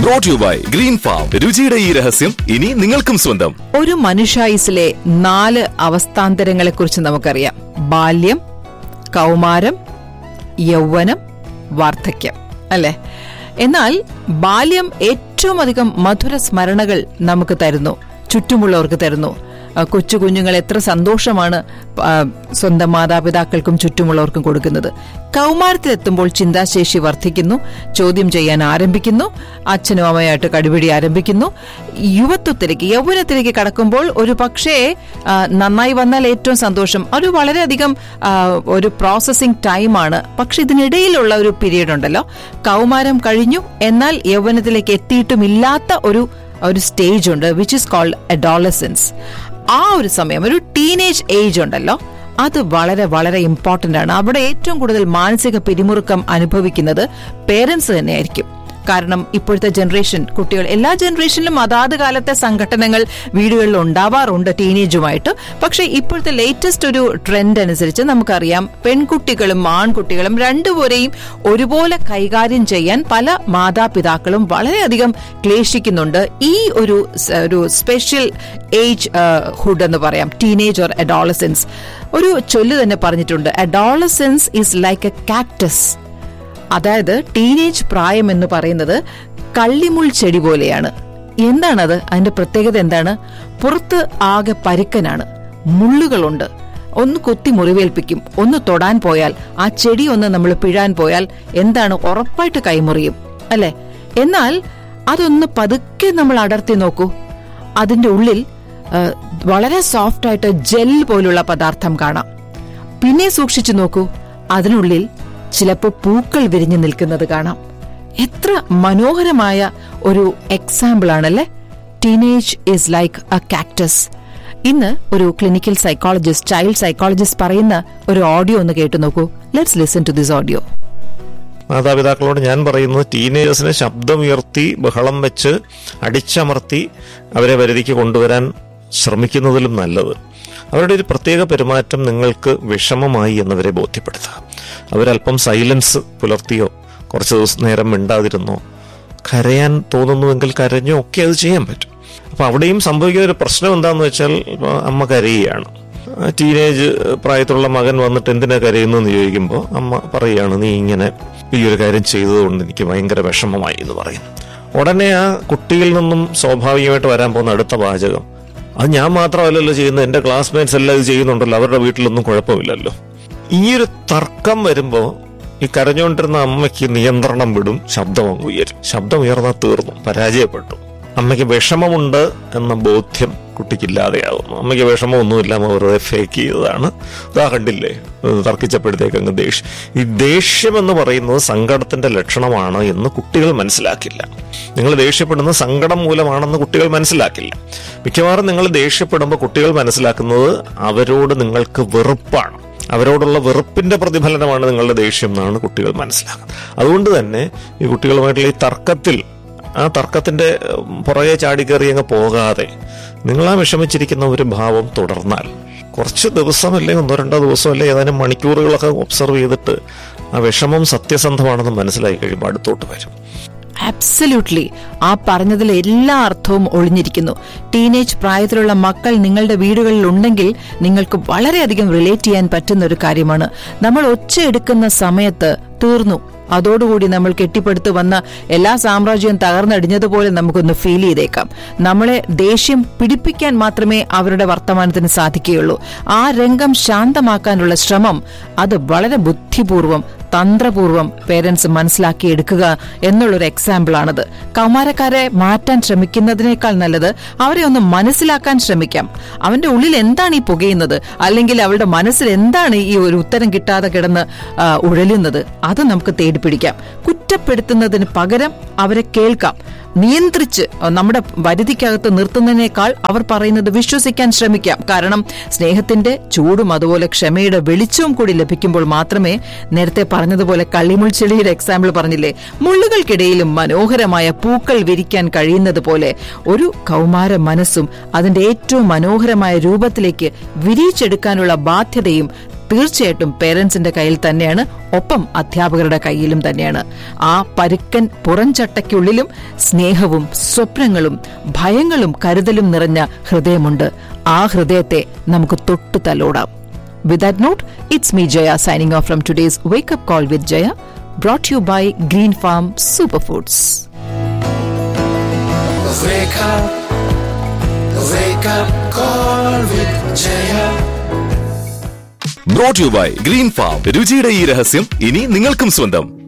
Brought you by green farm രുചിയുടെ ഈ രഹസ്യം ഇനി നിങ്ങൾക്കും സ്വന്തം ഒരു മനുഷ്യായുസിലെ നാല് അവസ്ഥാന്തരങ്ങളെ കുറിച്ച് നമുക്കറിയാം ബാല്യം കൗമാരം യൗവനം വാർദ്ധക്യം അല്ലെ എന്നാൽ ബാല്യം ഏറ്റവും അധികം മധുര സ്മരണകൾ നമുക്ക് തരുന്നു ചുറ്റുമുള്ളവർക്ക് തരുന്നു ആ, കൊച്ചു കുഞ്ഞുങ്ങൾ എത്ര സന്തോഷമാണ് ആ, സ്വന്തം മാതാപിതാക്കൾക്കും ചുറ്റുമുള്ളവർക്കും കൊടുക്കുന്നത് കൗമാരത്തിലെത്തുമ്പോൾ ചിന്താശേഷി വർദ്ധിക്കുന്നു ചോദ്യം ചെയ്യാൻ ആരംഭിക്കുന്നു അച്ഛനും അമ്മയായിട്ട് കടിപിടി ആരംഭിക്കുന്നു യുവത്വത്തിലേക്ക് യൗവനത്തിലേക്ക് കടക്കുമ്പോൾ ഒരു പക്ഷേ ആ, നന്നായി വന്നാൽ ഏറ്റവും സന്തോഷം ഒരു വളരെയധികം ആ, ഒരു പ്രോസസ്സിംഗ് ടൈമാണ് പക്ഷെ ഇതിനിടയിലുള്ള ഒരു പീരീഡ് ഉണ്ടല്ലോ കൗമാരം കഴിഞ്ഞു എന്നാൽ യൗവനത്തിലേക്ക് എത്തിയിട്ടുമില്ലാത്ത ഒരു ഒരു സ്റ്റേജ് ഉണ്ട് വിച്ച് ഇസ് കോൾഡ് അഡോളസൻസ് ആ ഒരു സമയം ഒരു ടീനേജ് ഏജ് ഉണ്ടല്ലോ അത് വളരെ വളരെ ഇമ്പോർട്ടന്റ് ആണ് അവിടെ ഏറ്റവും കൂടുതൽ മാനസിക പിരിമുറുക്കം അനുഭവിക്കുന്നത് പേരൻസ് തന്നെയായിരിക്കും കാരണം ഇപ്പോഴത്തെ ജനറേഷൻ കുട്ടികൾ എല്ലാ ജനറേഷനിലും അതാത് കാലത്തെ സംഘടനകൾ വീടുകളിൽ ഉണ്ടാവാറുണ്ട് ടീനേജുമായിട്ട് പക്ഷേ ഇപ്പോഴത്തെ ലേറ്റസ്റ്റ് ഒരു ട്രെൻഡ് അനുസരിച്ച് നമുക്കറിയാം പെൺകുട്ടികളും ആൺകുട്ടികളും രണ്ടുപേരെയും ഒരുപോലെ കൈകാര്യം ചെയ്യാൻ പല മാതാപിതാക്കളും വളരെയധികം ക്ലേശിക്കുന്നുണ്ട് ഈ ഒരു സ് ഒരു സ്പെഷ്യൽ ഏജ് ഹുഡ് എന്ന് പറയാം ടീനേജ് ഓർ അഡോളസൻസ് ഒരു ചൊല്ല് തന്നെ പറഞ്ഞിട്ടുണ്ട് adolescence is like a cactus അതായത് ടീനേജ് പ്രായം എന്ന് പറയുന്നത് കള്ളിമുൾ ചെടി പോലെയാണ് എന്താണത് അതിന്റെ പ്രത്യേകത എന്താണ് പുറത്ത് ആകെ പരുക്കനാണ് മുള്ളുകളുണ്ട് ഒന്ന് കുത്തി മുറിവേൽപ്പിക്കും ഒന്ന് തൊടാൻ പോയാൽ ആ ചെടി ഒന്ന് നമ്മൾ പിഴാൻ പോയാൽ എന്താണ് ഉറപ്പായിട്ട് കൈമുറിയും അല്ലെ എന്നാൽ അതൊന്ന് പതുക്കെ നമ്മൾ അടർത്തി നോക്കൂ അതിന്റെ ഉള്ളിൽ ആ, വളരെ സോഫ്റ്റ് ആയിട്ട് ജെൽ പോലുള്ള പദാർത്ഥം കാണാം പിന്നെ സൂക്ഷിച്ചു നോക്കൂ അതിനുള്ളിൽ ചിലപ്പോൾ പൂക്കൾ വിരിഞ്ഞു നിൽക്കുന്നത് കാണാം എത്ര മനോഹരമായ ഒരു എക്സാമ്പിൾ ആണല്ലേ teenage is like a cactus ഇന്ന് ഒരു ക്ലിനിക്കൽ സൈക്കോളജിസ്റ്റ് ചൈൽഡ് സൈക്കോളജിസ്റ്റ് പറയുന്ന ഒരു ഓഡിയോ ഒന്ന് കേട്ടു നോക്കൂ let's listen to this audio മാതാപിതാക്കളോട് ഞാൻ പറയുന്നത് ടീനേജേഴ്സിനെ ശബ്ദമുയർത്തി ബഹളം വെച്ച് അടിച്ചമർത്തി അവരെ വരുതിക്ക് കൊണ്ടുവരാൻ ശ്രമിക്കുന്നതിലും നല്ലത് അവരുടെ ഒരു പ്രത്യേക പെരുമാറ്റം നിങ്ങൾക്ക് വിഷമമായി എന്നവരെ ബോധ്യപ്പെടുത്തുക അവരല്പം സൈലൻസ് പുലർത്തിയോ കുറച്ച് ദിവസം നേരം മിണ്ടാതിരുന്നോ കരയാൻ തോന്നുന്നുവെങ്കിൽ കരഞ്ഞോ ഒക്കെ അത് ചെയ്യാൻ പറ്റും അപ്പൊ അവിടെയും സംഭവിക്കുന്ന ഒരു പ്രശ്നം എന്താണെന്ന് വെച്ചാൽ ഇപ്പൊ അമ്മ കരയുകയാണ് ടീനേജ് പ്രായത്തിലുള്ള മകൻ വന്നിട്ട് എന്തിനാ കരയുന്നതെന്ന് ചോദിക്കുമ്പോൾ അമ്മ പറയുകയാണ് നീ ഇങ്ങനെ ഈ ഒരു കാര്യം ചെയ്തതുകൊണ്ട് എനിക്ക് ഭയങ്കര വിഷമമായി എന്ന് പറയും ഉടനെ ആ കുട്ടിയിൽ നിന്നും സ്വാഭാവികമായിട്ട് വരാൻ പോകുന്ന അടുത്ത വാചകം അത് ഞാൻ മാത്രമല്ലല്ലോ ചെയ്യുന്നത് എൻ്റെ ക്ലാസ്മേറ്റ്സ് എല്ലാം ഇത് ചെയ്യുന്നുണ്ടല്ലോ അവരുടെ വീട്ടിലൊന്നും കുഴപ്പമില്ലല്ലോ ഈ ഒരു തർക്കം വരുമ്പോൾ ഈ കരഞ്ഞുകൊണ്ടിരുന്ന അമ്മയ്ക്ക് നിയന്ത്രണം വിടും ശബ്ദം അങ്ങ് ഉയരും ശബ്ദം ഉയർന്നാൽ തീർന്നു പരാജയപ്പെട്ടു അമ്മയ്ക്ക് വിഷമമുണ്ട് എന്ന ബോധ്യം കുട്ടിക്കില്ലാതെയാകുന്നു അമ്മയ്ക്ക് വിഷമമൊന്നുമില്ല അമ്മ വെറുതെ ഫേക്ക് ചെയ്തതാണ് ഇതാ കണ്ടില്ലേ ഇത് തർക്കിച്ചപ്പോഴത്തേക്ക് അങ്ങ് ദേഷ്യം ഈ ദേഷ്യം എന്ന് പറയുന്നത് സങ്കടത്തിന്റെ ലക്ഷണമാണ് എന്ന് കുട്ടികൾ മനസ്സിലാക്കില്ല നിങ്ങൾ ദേഷ്യപ്പെടുന്നത് സങ്കടം മൂലമാണെന്ന് കുട്ടികൾ മനസ്സിലാക്കില്ല മിക്കവാറും നിങ്ങൾ ദേഷ്യപ്പെടുമ്പോൾ കുട്ടികൾ മനസ്സിലാക്കുന്നത് അവരോട് നിങ്ങൾക്ക് വെറുപ്പാണ് അവരോടുള്ള വെറുപ്പിന്റെ പ്രതിഫലനമാണ് നിങ്ങളുടെ ദേഷ്യം എന്നാണ് കുട്ടികൾ മനസ്സിലാക്കുന്നത് അതുകൊണ്ട് തന്നെ ഈ കുട്ടികളുമായിട്ടുള്ള ഈ തർക്കത്തിൽ ആ തർക്കത്തിന്റെ ഉം, പുറകെ ചാടിക്കയറി അങ്ങ് പോകാതെ നിങ്ങൾ ആ വിഷമിച്ചിരിക്കുന്ന ഒരു ഭാവം തുടർന്നാൽ കുറച്ച് ദിവസമല്ലേ ഒന്നോ രണ്ടോ ദിവസമല്ലേ ഏതാനും മണിക്കൂറുകളൊക്കെ ഒബ്സർവ് ചെയ്തിട്ട് ആ വിഷമം സത്യസന്ധമാണെന്ന് മനസ്സിലായി കഴിയുമ്പോൾ അടുത്തോട്ട് വരും അബ്സല്യൂട്ട്ലി ആ പറഞ്ഞതിൽ എല്ലാ അർത്ഥവും ഒളിഞ്ഞിരിക്കുന്നു ടീനേജ് പ്രായത്തിലുള്ള മക്കൾ നിങ്ങളുടെ വീടുകളിൽ ഉണ്ടെങ്കിൽ നിങ്ങൾക്ക് വളരെയധികം റിലേറ്റ് ചെയ്യാൻ പറ്റുന്ന ഒരു കാര്യമാണ് നമ്മൾ ഒച്ചയെടുക്കുന്ന സമയത്ത് തീർന്നു അതോടുകൂടി നമ്മൾ കെട്ടിപ്പടുത്ത് വന്ന എല്ലാ സാമ്രാജ്യവും തകർന്നടിഞ്ഞതുപോലെ നമുക്കൊന്ന് ഫീൽ ചെയ്തേക്കാം നമ്മളെ ദേഷ്യം പിടിപ്പിക്കാൻ മാത്രമേ അവരുടെ വർത്തമാനത്തിന് സാധിക്കുകയുള്ളൂ ആ രംഗം ശാന്തമാക്കാനുള്ള ശ്രമം അത് വളരെ ബുദ്ധിപൂർവം തന്ത്രപൂർവം പേരൻസ് മനസ്സിലാക്കി എടുക്കുക എന്നുള്ളൊരു എക്സാമ്പിൾ ആണത് കൗമാരക്കാരെ മാറ്റാൻ ശ്രമിക്കുന്നതിനേക്കാൾ നല്ലത് അവരെ ഒന്ന് മനസ്സിലാക്കാൻ ശ്രമിക്കാം അവന്റെ ഉള്ളിൽ എന്താണ് ഈ പുകയുന്നത് അല്ലെങ്കിൽ അവളുടെ മനസ്സിൽ എന്താണ് ഈ ഒരു ഉത്തരം കിട്ടാതെ കിടന്ന് ആ, ഉഴലുന്നത് അത് നമുക്ക് തേടിപ്പിടിക്കാം കുറ്റപ്പെടുത്തുന്നതിന് പകരം അവരെ കേൾക്കാം നിയന്ത്രിച്ച് നമ്മുടെ വരുതിക്കകത്ത് നിർത്തുന്നതിനേക്കാൾ അവർ പറയുന്നത് വിശ്വസിക്കാൻ ശ്രമിക്കാം കാരണം സ്നേഹത്തിന്റെ ചൂടും അതുപോലെ ക്ഷമയുടെ വെളിച്ചവും കൂടി ലഭിക്കുമ്പോൾ മാത്രമേ നേരത്തെ പറഞ്ഞതുപോലെ കള്ളിമുൾ ചെളിയുടെ എക്സാമ്പിൾ പറഞ്ഞില്ലേ മുള്ളുകൾക്കിടയിലും മനോഹരമായ പൂക്കൾ വിരിക്കാൻ കഴിയുന്നത് പോലെ ഒരു കൗമാര മനസ്സും അതിന്റെ ഏറ്റവും മനോഹരമായ രൂപത്തിലേക്ക് വിരിച്ചെടുക്കാനുള്ള ബാധ്യതയും തീർച്ചയായിട്ടും പേരൻസിന്റെ കയ്യിൽ തന്നെയാണ് ഒപ്പം അധ്യാപകരുടെ കയ്യിലും തന്നെയാണ് ആ പരുക്കൻ പുറംചട്ടയ്ക്കുള്ളിലും സ്നേഹവും സ്വപ്നങ്ങളും ഭയങ്ങളും കരുതലും നിറഞ്ഞ ഹൃദയമുണ്ട് ആ ഹൃദയത്തെ നമുക്ക് തൊട്ടു തലോടാം With that note, it's me Jaya signing off from today's Wake Up Call with Jaya, brought to you by Green Farm Superfoods. Wake up, wake up, call with Jaya. Brought you by green farm രുചിയുടെ ഈ രഹസ്യം ഇനി നിങ്ങൾക്കും സ്വന്തം